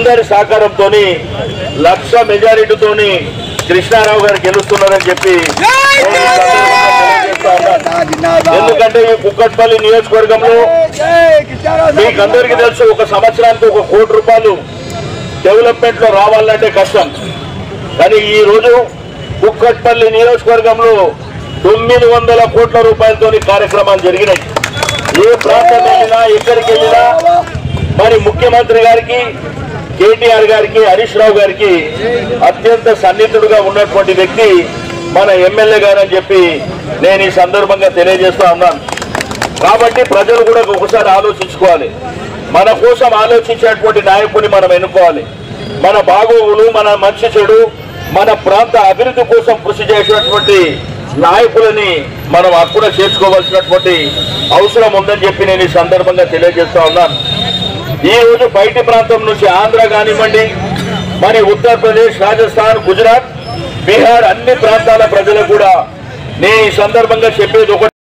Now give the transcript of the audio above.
అందరి సహకారంతో లక్ష మెజారిటీతోని కృష్ణారావు గారు గెలుస్తున్నారని చెప్పి నేను ఈ సందర్భంగా తెలియజేస్తా ఉన్నాను. ఎందుకంటే ఈ కుక్కట్పల్లి నియోజకవర్గంలో మీకు అందరికీ తెలుసు ఒక సంవత్సరానికి ఒక కోటి రూపాయలు డెవలప్మెంట్ లో రావాలంటే కష్టం కానీ ఈ రోజు కుక్కట్పల్లి నియోజకవర్గంలో తొమ్మిది వందల కోట్ల రూపాయలతోని కార్యక్రమాలు జరిగినాయి ఏ ప్రాంతం వెళ్ళినా ఎక్కడికి వెళ్ళినా మరి ముఖ్యమంత్రి గారికి కేటీఆర్ గారికి హరీష్ రావు గారికి అత్యంత సన్నిహితుడుగా ఉన్నటువంటి వ్యక్తి మన ఎమ్మెల్యే గారు అని చెప్పి నేను ఈ సందర్భంగా తెలియజేస్తా ఉన్నాను కాబట్టి ప్రజలు కూడా ఒకసారి ఆలోచించుకోవాలి మన కోసం ఆలోచించేటువంటి నాయకుడిని మనం ఎన్నుకోవాలి మన బాగోగులు మన మంచి చెడు మన ప్రాంత అభివృద్ధి కోసం కృషి చేసేటువంటి నాయకులని మనం అక్కడ చేర్చుకోవాల్సినటువంటి అవసరం ఉందని చెప్పి నేను ఈ సందర్భంగా తెలియజేస్తా ఉన్నాను ఈ రోజు బయటి ప్రాంతం నుంచి ఆంధ్ర కానివ్వండి మరి ఉత్తరప్రదేశ్ రాజస్థాన్ గుజరాత్ బీహార్ అన్ని ప్రాంతాల ప్రజలకు కూడా నేను ఈ సందర్భంగా చెప్పేది ఒకటి